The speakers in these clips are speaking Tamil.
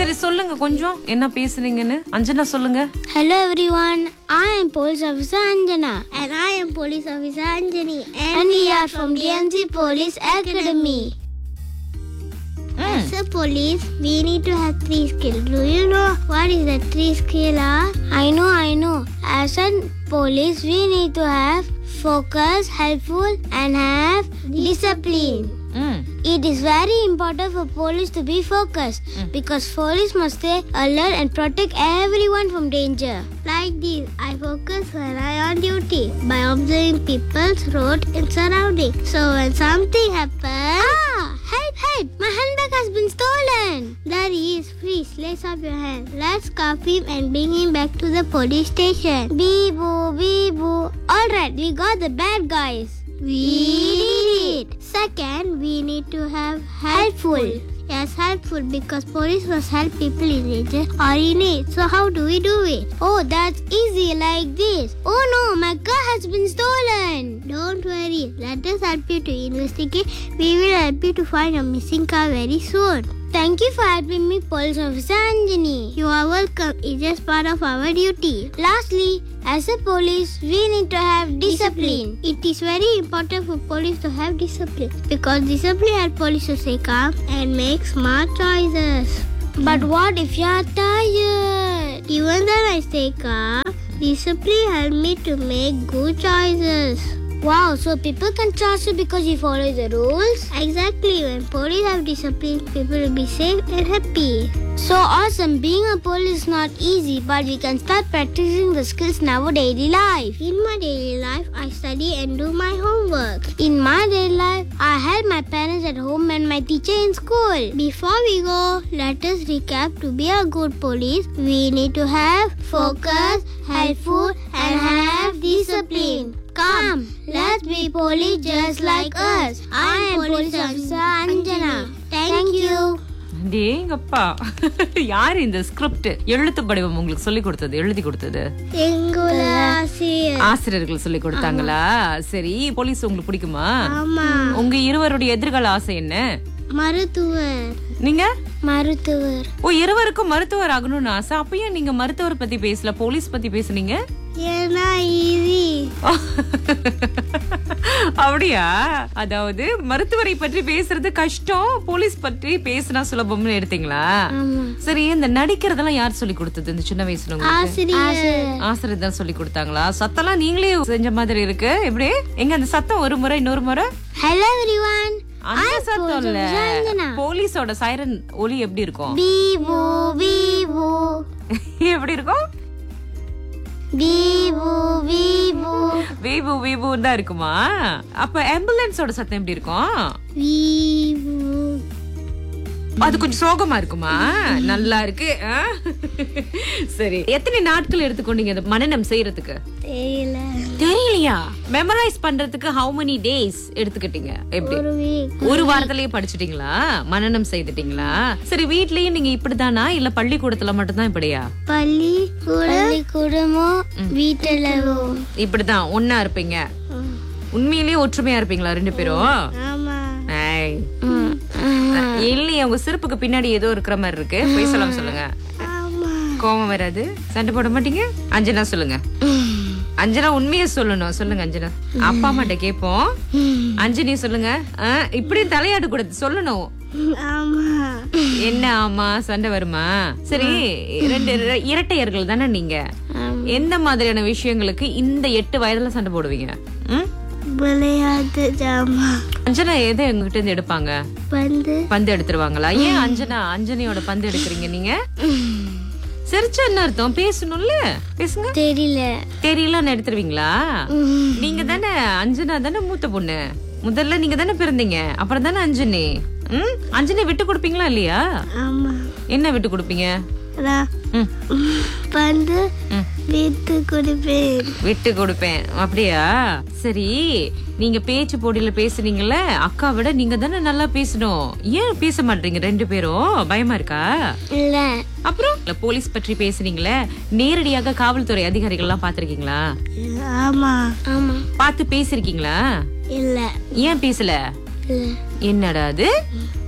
சரி சொல்லுங்க கொஞ்சம் என்ன பேசுனீங்கன்னு அஞ்சனா சொல்லுங்க Hello everyone, I am Police Officer Anjana And I am Police Officer Anjani. and we are from DMC Police Academy. As a police, we need to have three skills. Do you know what is the three skill are? I know, I know. As a police, we need to have focus, helpful and have discipline. ம் It is very important for police to be focused because police must stay alert and protect everyone from danger. Like this, I focus when I on duty by observing people's road and surroundings. So when something happens, Ah, help, help! My handbag has been stolen. there is freeze, raise up your hand. Let's cuff him and bring him back to the police station. Bee boo, bee boo. Alright, we got the bad guys. We did it. Second, we need to have helpful. Yes, helpful because police must help people in danger or in need. So how do we do it? Oh, that's easy like this. Oh no, my car has been stolen. Don't worry. Let us help you to investigate. We will help you to find a missing car very soon. Thank you for helping me, Police Officer Anjani. You are welcome. It's just part of our duty. Lastly, as a police, we need to have discipline. It is very important for police to have discipline because discipline helps police to stay calm and make smart choices. But what if you are tired? Even then I stay calm, discipline helps me to make good choices. Wow, so people can trust you because you follow the rules? Exactly, when police have discipline, people will be safe and happy. So awesome. Being a police is not easy, but we can start practicing the skills in our daily life. In my daily life, I study and do my homework. In my daily life, I help my parents at home and my teacher in school. Before we go, let us recap to be a good police. We need to have focus, helpful, and have discipline. Come, let's be police just like us. I am Police Officer Anjana. Thank you. டேங்கப்பா யார் இந்த ஸ்கிரிப்ட் எழுத்து படிவம் உங்களுக்கு சொல்லி கொடுத்தது எழுதி கொடுத்தது எங்குல ஆசிரியர் ஆசிரியர்கள் சொல்லி கொடுத்தாங்களா சரி போலீஸ் உங்களுக்கு பிடிக்குமா ஆமா உங்க இருவருடைய எதிர்கால ஆசை என்ன மருத்துவர் நீங்க மருத்துவர் ஓ இருவருக்கும் மருத்துவர் ஆகணும்னு ஆசை அப்ப ஏன் நீங்க மருத்துவர் பத்தி பேசல போலீஸ் பத்தி பேசுனீங்க ஏன்னா ஈஸி அப்படியா அதாவது மருத்துவரை பற்றி பேசுறது கஷ்டம் போலீஸ் பற்றி பேசினா சுலபம்னு எடுத்தீங்களா சரி இந்த நடிக்கிறதெல்லாம் யார் சொல்லி கொடுத்தது இந்த சின்ன வயசுல உங்களுக்கு ஆசிரியர் ஆசிரியர் தான் சொல்லி கொடுத்தாங்களா சத்தம்லாம் நீங்களே செஞ்ச மாதிரி இருக்கு எப்படி எங்க அந்த சத்தம் ஒரு முறை இன்னொரு முறை Hello everyone. அந்த சத்தம் இல்ல Anjana. போலீஸோட சைரன் ஒலி எப்படி இருக்கும் Beebo, beebo, எப்படி இருக்கும் beebo, beebo. வீபு வீபு தான் இருக்குமா அப்ப ஆம்புலன்ஸோட சத்தம் எப்படி இருக்கும் வீவு அது கொஞ்சம் சோகமா இருக்குமா நல்லா இருக்கு ஆ? சரி எத்தனை நாட்கள் எடுத்துக்கொண்டீங்க இந்த மனநம் செய்யறதுக்கு தெரியல தெரியலையா மெமரைஸ் பண்றதுக்கு ஹவு many டேஸ் எடுத்துக்கிட்டீங்க எப்படி ஒரு வீக் ஒரு வாரத்திலேயே படிச்சிட்டீங்களா மனநம் செய்துட்டீங்களா சரி வீட்லயும் நீங்க இப்படிதானா இல்ல பள்ளிக்கூடத்துல மட்டும்தான் இப்படியா பள்ளி கூட பள்ளிக்கூடமும் வீட்டிலவும் இப்படிதான் ஒன்னா இருப்பீங்க உண்மையிலேயே ஒற்றுமையா இருப்பீங்களா ரெண்டு பேரும் ஆமா ஐய். இல்லையே உங்க சிறப்புக்கு பின்னாடி ஏதோ இருக்கிற மாதிரி இருக்கு போய் சொல்லாம சொல்லுங்க ஆமா கோபம் வராது சண்டை போட மாட்டீங்க அஞ்சனா சொல்லுங்க அஞ்சனா உண்மையை சொல்லணும் சொல்லுங்க அஞ்சனா அப்பா அம்மாட்ட கேப்போம் அஞ்சனி சொல்லுங்க ஆ, இப்படி தலையாடு கூடாது சொல்லணும் ஆமா என்ன ஆமா சண்டை வருமா சரி ரெண்டு இர- இரட்டையர்கள் தானே நீங்க எந்த மாதிரியான விஷயங்களுக்கு இந்த எட்டு வயதுல சண்டை போடுவீங்க ம்? விளையாட்டு ஜாமா அஞ்சனா எதை எங்ககிட்ட இருந்து எடுப்பாங்க வந்து பந்து எடுத்துருவாங்களா ஏன் அஞ்சனா அஞ்சனியோட பந்து எடுக்கிறீங்க நீங்க சிரிச்சா என்ன அர்த்தம் பேசணும்ல பேசுங்க தெரியல தெரியலன்னு எடுத்துருவீங்களா நீங்க தானே அஞ்சனா தானே மூத்த பொண்ணு முதல்ல நீங்க தானே பிறந்தீங்க அப்புறம் தானே அஞ்சனி ம் அஞ்சனி விட்டு கொடுப்பீங்களா இல்லையா ஆமா என்ன விட்டு கொடுப்பீங்க நான் ம் வந்து ம். விட்டு கொடுப்பேன் விட்டு கொடுப்பேன் அப்படியா சரி நீங்க பேச்சு போட்டியில பேசுனீங்கல்ல அக்கா விட நீங்க தானே நல்லா பேசணும் ஏன் பேச மாட்டீங்க ரெண்டு பேரும் பயமா இருக்கா இல்ல அப்புறம் இல்ல, போலீஸ் பற்றி பேசுனீங்களே நேரடியாக காவல்துறை அதிகாரிகள் எல்லாம் பாத்திருக்கீங்களா ஆமா ஆமா பார்த்து பேசிருக்கீங்களா இல்ல ஏன் பேசல இல்ல என்னடா அது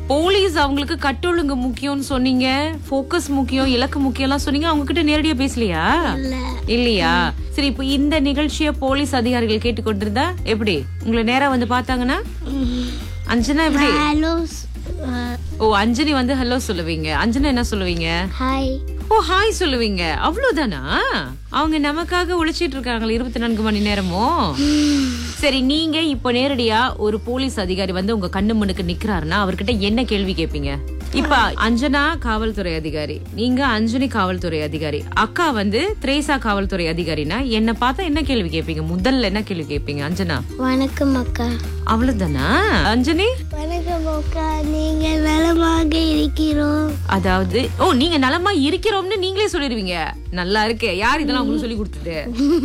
போலீஸ் அவங்களுக்கு கட்டொழுங்கு முக்கியம்னு சொன்னீங்க ஃபோக்கஸ் முக்கியம் இலக்கு முக்கியம்லாம் சொன்னீங்க அவங்க கிட்ட நேரடியா பேசலையா இல்லையா சரி இப்போ இந்த நிகழ்ச்சிய போலீஸ் அதிகாரிகள் கேட்டுக்கொண்டிருந்தா எப்படி உங்களை நேரா வந்து பார்த்தாங்கன்னா அஞ்சனா எப்படி Hello. ஓ அஞ்சனி வந்து ஹலோ சொல்லுவீங்க அஞ்சனா என்ன சொல்லுவீங்க Hi. ஓ ஹாய் சொல்லுவீங்க அவ்வளவுதானா அவங்க நமக்காக உழைச்சிட்டு இருக்காங்களே இருபத்தி நான்கு மணி நேரமும் சரி நீங்க இப்ப நேரடியா ஒரு போலீஸ் அதிகாரி வந்து உங்க கண்ணு முன்னுக்கு நிக்கிறாருன்னா அவர்கிட்ட என்ன கேள்வி கேட்பீங்க இப்ப அஞ்சனா காவல்துறை அதிகாரி நீங்க அஞ்சனி காவல்துறை அதிகாரி அக்கா வந்து திரேசா காவல்துறை அதிகாரினா என்ன பார்த்தா என்ன கேள்வி கேட்பீங்க முதல்ல என்ன கேள்வி கேட்பீங்க அஞ்சனா வணக்கம் அக்கா அவ்வளவுதானா அஞ்சனி வணக்கம் அக்கா நீங்க நலமாக இருக்கிறோம் அதாவது ஓ நீங்க நலமா இருக்கிறோம்னு நீங்களே சொல்லிடுவீங்க நல்லா இருக்கு யார் இதெல்லாம் உங்களுக்கு சொல்லி கொடுத்தது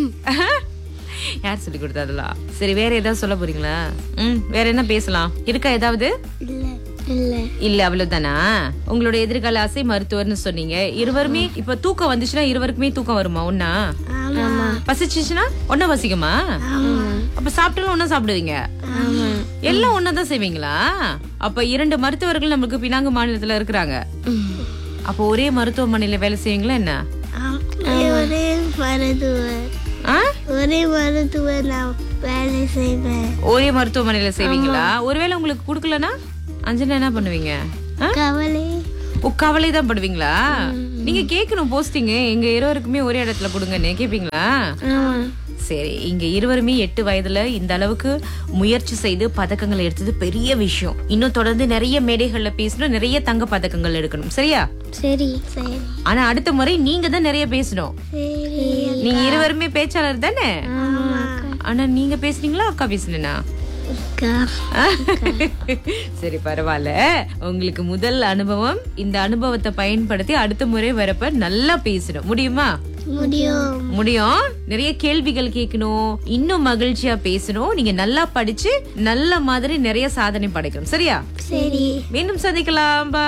யார் சொல்லி கொடுத்தா அதெல்லாம் சரி வேற ஏதாவது சொல்ல போறீங்களா ம் வேற என்ன பேசலாம் இருக்கா ஏதாவது இல்ல இல்ல இல்ல அவ்வளவுதானா உங்களோட எதிர்கால ஆசை மருத்துவர்னு சொன்னீங்க இருவருமே இப்ப தூக்கம் வந்துச்சுன்னா இருவருக்குமே தூக்கம் வருமா ஒன்னா ஆமா பசிச்சுச்சுன்னா ஒன்னா பசிக்குமா அப்ப சாப்பிட்டாலும் ஒன்னா சாப்பிடுவீங்க எல்லாம் ஒன்னாதான் செய்வீங்களா அப்ப இரண்டு மருத்துவர்கள் நமக்கு பினாங்கு மாநிலத்துல இருக்கிறாங்க அப்போ ஒரே மருத்துவமனையில வேலை செய்வீங்களா என்ன ஆம். ஒரே மருத்துவர் ஆ? ஒரே மருத்துவர் நான் வேலை செய்வேன் ஒரே மருத்துவமனையில செய்வீங்களா ஒருவேளை உங்களுக்கு கொடுக்கலனா அஞ்சனா என்ன பண்ணுவீங்க ஆ? கவலை ஓ கவலை தான் படுவீங்களா நீங்க கேட்கணும் போஸ்டிங் எங்க இருவருக்குமே ஒரே இடத்துல கொடுங்கன்னு கேப்பீங்களா சரி இங்க இருவருமே எட்டு வயதுல இந்த அளவுக்கு முயற்சி செய்து பதக்கங்களை எடுத்தது பெரிய விஷயம் இன்னும் தொடர்ந்து நிறைய மேடைகள்ல பேசணும் நிறைய தங்க பதக்கங்கள் எடுக்கணும் சரியா சரி சரி ஆனா அடுத்த முறை நீங்க தான் நிறைய பேசணும் சரி நீங்க இருவருமே பேச்சாளர் தானே ஆனா நீங்க பேசுனீங்களா அக்கா பேசுனா அக்கா சரி பரவாயில்ல உங்களுக்கு முதல் அனுபவம் இந்த அனுபவத்தை பயன்படுத்தி அடுத்த முறை வரப்ப நல்லா பேசணும் முடியுமா முடியும் முடியும் நிறைய கேள்விகள் கேட்கணும் இன்னும் மகிழ்ச்சியா பேசணும் நீங்க நல்லா படிச்சு நல்ல மாதிரி நிறைய சாதனை படைக்கணும் சரியா சரி மீண்டும் சந்திக்கலாம் Bye.